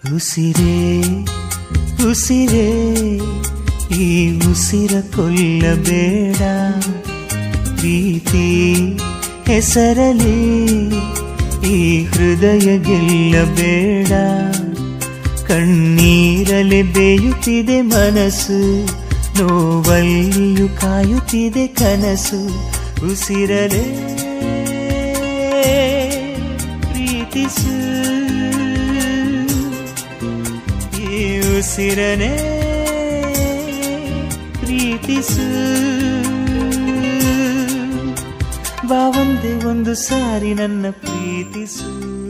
ಉಸಿರೇ ಉಸಿರೇ ಈ ಉಸಿರ ಕೊಲ್ಲಬೇಡ ಪ್ರೀತಿ ಹೆಸರಲಿ ಈ ಹೃದಯ ಗೆಲ್ಲಬೇಡ ಕಣ್ಣೀರಲೆ ಬೇಯುತ್ತಿದೆ ಮನಸ್ಸು ನೋವಲ್ಲಿಯೂ ಕಾಯುತ್ತಿದೆ ಕನಸು ಉಸಿರಲೇ ಪ್ರೀತಿಸು ಈ ಉಸಿರನೇ ಪ್ರೀತಿಸು ಬಾ ಒಂದೇ ಒಂದು ಸಾರಿ ನನ್ನ ಪ್ರೀತಿಸು